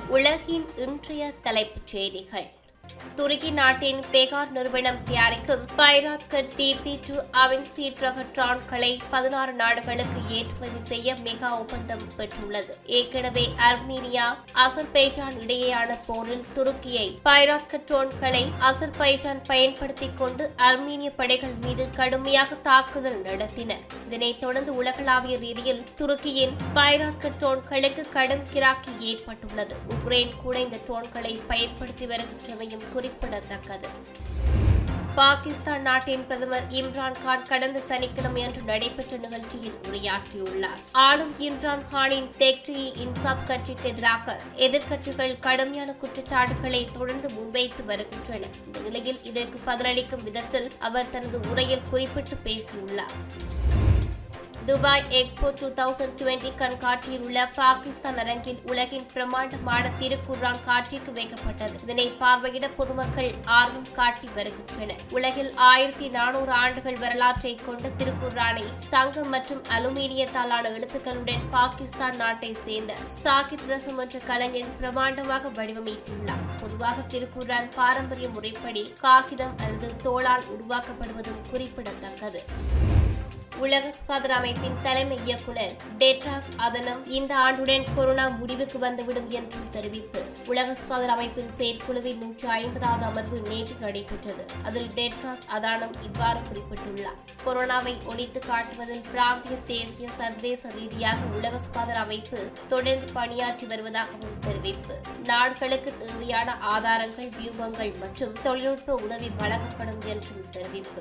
உலகின் இன்றைய தலைப்புச் செய்திகள் துருக்கி நாட்டின் பெகார் நிறுவனம் தயாரிக்கும் பைராத்கர் டிபி டூ அவென்சி ரக ட்ரான்களை பதினாறு நாடுகளுக்கு ஏற்றுமதி செய்ய மெகா ஒப்பந்தம் பெற்றுள்ளது ஏற்கனவே அர்மீனியா அசர்பைஜான் இடையேயான போரில் துருக்கியை பைராத்கர் ட்ரோன்களை அசர்பைஜான் பயன்படுத்திக் கொண்டு அர்மீனிய படைகள் மீது கடுமையாக தாக்குதல் நடத்தின இதனைத் தொடர்ந்து உலகளாவிய ரீதியில் துருக்கியின் பைராத்கர் ட்ரோன்களுக்கு கடும் கிராக்கி ஏற்பட்டுள்ளது உக்ரைன் கூட இந்த ட்ரோன்களை பயன்படுத்தி வருகின்றமையும் குறிப்பிடத்தக்கது பாகிஸ்தான் நாட்டின் பிரதமர் இம்ரான் கான் கடந்த சனிக்கிழமை அன்று நடைபெற்ற நிகழ்ச்சியில் உரையாற்றியுள்ளார் ஆளும் இம்ரான் கானின் தெக்ரி இன்சாப் கட்சிக்கு எதிராக எதிர்க்கட்சிகள் கடுமையான குற்றச்சாட்டுகளை தொடர்ந்து முன்வைத்து வருகின்றன இந்த நிலையில் இதற்கு பதிலளிக்கும் விதத்தில் அவர் தனது உரையில் குறிப்பிட்டு பேசியுள்ளார் Dubai expo two thousand twenty கண்காட்சியில் உள்ள பாகிஸ்தான் அரங்கில் உலகின் பிரம்மாண்டமான திருக்குர்ஆன் காட்சிக்கு வைக்கப்பட்டது இதனை பார்வையிட பொதுமக்கள் ஆர்வம் காட்டி வருகின்றனர் உலகில் ஆயிரத்தி நானூறு ஆண்டுகள் வரலாற்றை கொண்ட திருக்குர்ஆனை தங்கம் மற்றும் அலுமினியத்தாலான எழுத்துக்களுடன் பாகிஸ்தான் நாட்டை சேர்ந்த சாகித் ரசம் என்ற கலைஞன் பிரம்மாண்டமாக வடிவமைத்துள்ளார் பொதுவாக திருக்குர்ஆன் பாரம்பரிய முறைப்படி காகிதம் அல்லது தோளால் உருவாக்கப்படுவதும் குறிப்பிடத்தக்கது உலக சுகாதார அமைப்பின் தலைமை இயக்குனர் டெட்ராஸ் அதனம் இந்த ஆண்டுடன் கொரோனா முடிவுக்கு வந்துவிடும் என்றும் தெரிவிப்பு உலக சுகாதார அமைப்பின் செயற்குழுவின் நூற்று ஐம்பதாவது அமர்வு நேற்று நடைபெற்றது அதில் டெட்ராஸ் அதானம் இவ்வாறு குறிப்பிட்டுள்ளார் கொரோனாவை ஒழித்து காட்டுவதில் பிராந்திய தேசிய சர்வதேச ரீதியாக உலக சுகாதார அமைப்பு தொடர்ந்து பணியாற்றி வருவதாகவும் தெரிவிப்பு நாடுகளுக்கு தேவையான ஆதாரங்கள் வியூகங்கள் மற்றும் தொழில்நுட்ப உதவி வழங்கப்படும் என்றும் தெரிவிப்பு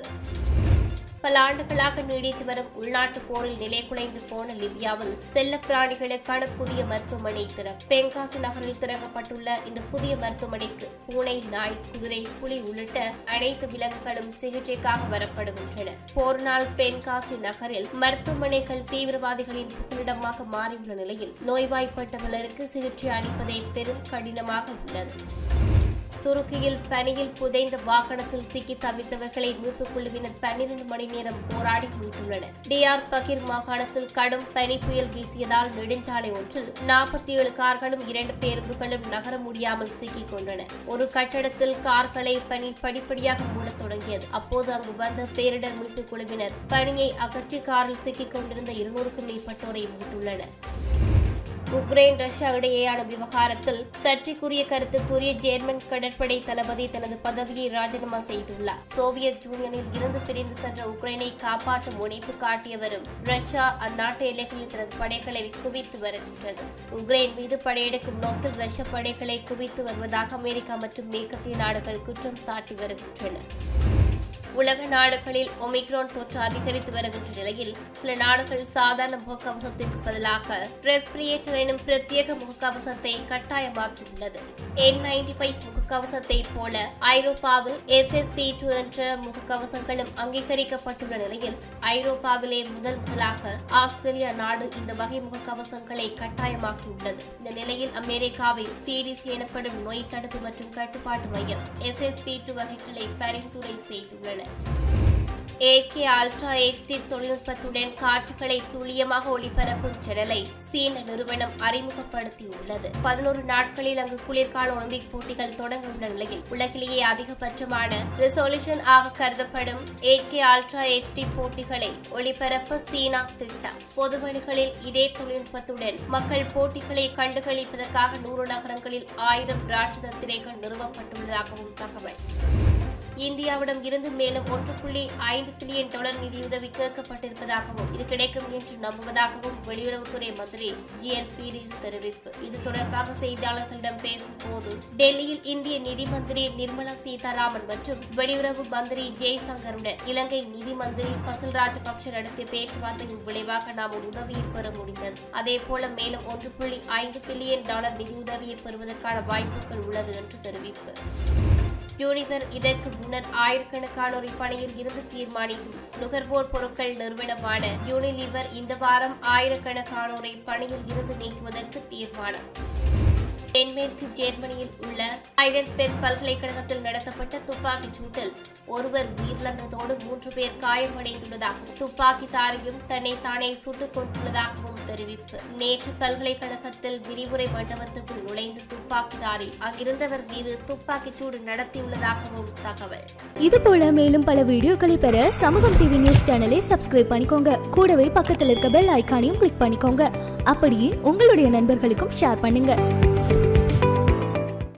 பல ஆண்டுகளாக நீடித்து வரும் உள்நாட்டு போரில் நிலைகுலைந்து போன லிபியாவில் செல்ல பிராணிகளுக்கான புதிய மருத்துவமனை திற பெங்காசி நகரில் திறக்கப்பட்டுள்ள இந்த புதிய மருத்துவமனைக்கு பூனை நாய் குதிரை புலி உள்ளிட்ட அனைத்து விலங்குகளும் சிகிச்சைக்காக வரப்படுகின்றன போர்நாள் பென்காசி நகரில் மருத்துவமனைகள் தீவிரவாதிகளின் புகலிடமாக மாறியுள்ள நிலையில் நோய்வாய்ப்பட்டவர்களுக்கு சிகிச்சை அளிப்பதை பெரும் கடினமாக உள்ளது துருக்கியில் பனியில் புதைந்த வாகனத்தில் சிக்கி தவித்தவர்களை மீட்புக் குழுவினர் பன்னிரண்டு மணி நேரம் போராடி மீட்டுள்ளனர் டிஆர் பகிர் மாகாணத்தில் கடும் பனி புயல் வீசியதால் நெடுஞ்சாலை ஒன்றில் நாற்பத்தி ஏழு கார்களும் இரண்டு பேருந்துகளும் நகர முடியாமல் சிக்கிக் கொண்டன ஒரு கட்டடத்தில் கார்களை பனி படிப்படியாக மூடத் தொடங்கியது அப்போது அங்கு வந்த பேரிடர் மீட்புக் குழுவினர் பனியை அகற்றி காரில் சிக்கிக் கொண்டிருந்த இருநூறுக்கும் மேற்பட்டோரை மீட்டுள்ளனர் உக்ரைன் ரஷ்யா இடையேயான விவகாரத்தில் சர்ச்சைக்குரிய கருத்து கூறிய ஜெர்மன் கடற்படை தளபதி தனது பதவியை ராஜினாமா செய்துள்ளார் சோவியத் யூனியனில் இருந்து பிரிந்து சென்ற உக்ரைனை காப்பாற்ற முனைப்பு காட்டியவரும் ரஷ்யா அந்நாட்டு எல்லைகளில் தனது படைகளை குவித்து வருகின்றது உக்ரைன் மீது படையெடுக்கும் நோக்கில் ரஷ்ய படைகளை குவித்து வருவதாக அமெரிக்கா மற்றும் மேற்கத்திய நாடுகள் குற்றம் சாட்டி வருகின்றன உலக நாடுகளில் ஒமிக்ரான் தொற்று அதிகரித்து வருகின்ற நிலையில் சில நாடுகள் சாதாரண முகக்கவசத்திற்கு பதிலாக ரெஸ்பிரேட்டர் எனும் பிரத்யேக முகக்கவசத்தை கட்டாயமாக்கியுள்ளது என் நைன்டி ஃபைவ் முகக்கவசத்தை போல ஐரோப்பாவில் எஃப்எஃப்பி டூ என்ற முகக்கவசங்களும் அங்கீகரிக்கப்பட்டுள்ள நிலையில் ஐரோப்பாவிலே முதல் முதலாக ஆஸ்திரேலியா நாடு இந்த வகை முகக்கவசங்களை கட்டாயமாக்கியுள்ளது இந்த நிலையில் அமெரிக்காவில் சிடிசி எனப்படும் நோய் தடுப்பு மற்றும் கட்டுப்பாட்டு மையம் எஃப்எஃப்பி டூ வகைகளை பரிந்துரை செய்துள்ளன ஏகே அல்ட்ரா ஹெச்டி தொழில்நுட்பத்துடன் காட்சிகளை துல்லியமாக ஒளிபரப்பும் சேனலை சீன நிறுவனம் அறிமுகப்படுத்தியுள்ளது பதினோரு நாட்களில் அங்கு குளிர்கால ஒலிம்பிக் போட்டிகள் தொடங்க உள்ள நிலையில் உலகிலேயே அதிகபட்சமான ரெசல்யூஷன் ஆக கருதப்படும் ஏகே அல்ட்ரா ஹெச்டி போட்டிகளை ஒளிபரப்ப சீனா திட்டம் பொதுவழிகளில் இதே தொழில்நுட்பத்துடன் மக்கள் போட்டிகளை கண்டுகளிப்பதற்காக நூறு நகரங்களில் ஆயிரம் ராட்சத திரைகள் நிறுவப்பட்டுள்ளதாகவும் தகவல் இந்தியாவிடம் இருந்து மேலும் ஒன்று புள்ளி ஐந்து பில்லியன் டாலர் நிதியுதவி கேட்கப்பட்டிருப்பதாகவும் இது கிடைக்கும் என்று நம்புவதாகவும் வெளியுறவுத்துறை மந்திரி ஜி எல் பீரிஸ் தெரிவிப்பு இது தொடர்பாக செய்தியாளர்களிடம் பேசும்போது டெல்லியில் இந்திய நிதி மந்திரி நிர்மலா சீதாராமன் மற்றும் வெளியுறவு மந்திரி ஜெய்சங்கருடன் இலங்கை நிதி மந்திரி பசில் ராஜபக்ஷ நடத்திய பேச்சுவார்த்தையின் விளைவாக நாம் ஒரு உதவியை பெற முடிந்தது அதேபோல மேலும் ஒன்று புள்ளி ஐந்து பில்லியன் டாலர் நிதியுதவியை பெறுவதற்கான வாய்ப்புகள் உள்ளது என்று தெரிவிப்பு யூனிவர் இதற்கு முன்னர் ஆயிரக்கணக்கானோர் இப்பணியில் இருந்து தீர்மானித்தும் நுகர்வோர் பொருட்கள் நிறுவனமான யூனிலிவர் இந்த வாரம் ஆயிரக்கணக்கானோரை பணியில் இருந்து நீக்குவதற்கு தீர்மானம் தென்மேற்கு ஜெர்மனியில் உள்ள ஐடன்பெர்க் பல்கலைக்கழகத்தில் நடத்தப்பட்ட துப்பாக்கிச் சூட்டில் ஒருவர் உயிரிழந்ததோடு மூன்று பேர் காயமடைந்துள்ளதாகவும் துப்பாக்கிதாரியும் தன்னை தானே சுட்டுக் கொண்டுள்ளதாகவும் தெரிவிப்பு நேற்று பல்கலைக்கழகத்தில் விரிவுரை மண்டபத்துக்குள் நுழைந்த துப்பாக்கிதாரி அங்கிருந்தவர் மீது துப்பாக்கிச் சூடு நடத்தியுள்ளதாகவும் தகவல் இது போல மேலும் பல வீடியோக்களை பெற சமூகம் டிவி நியூஸ் சேனலை சப்ஸ்கிரைப் பண்ணிக்கோங்க கூடவே பக்கத்தில் இருக்க பெல் ஐகானையும் கிளிக் பண்ணிக்கோங்க அப்படியே உங்களுடைய நண்பர்களுக்கும் ஷேர் பண்ணுங்க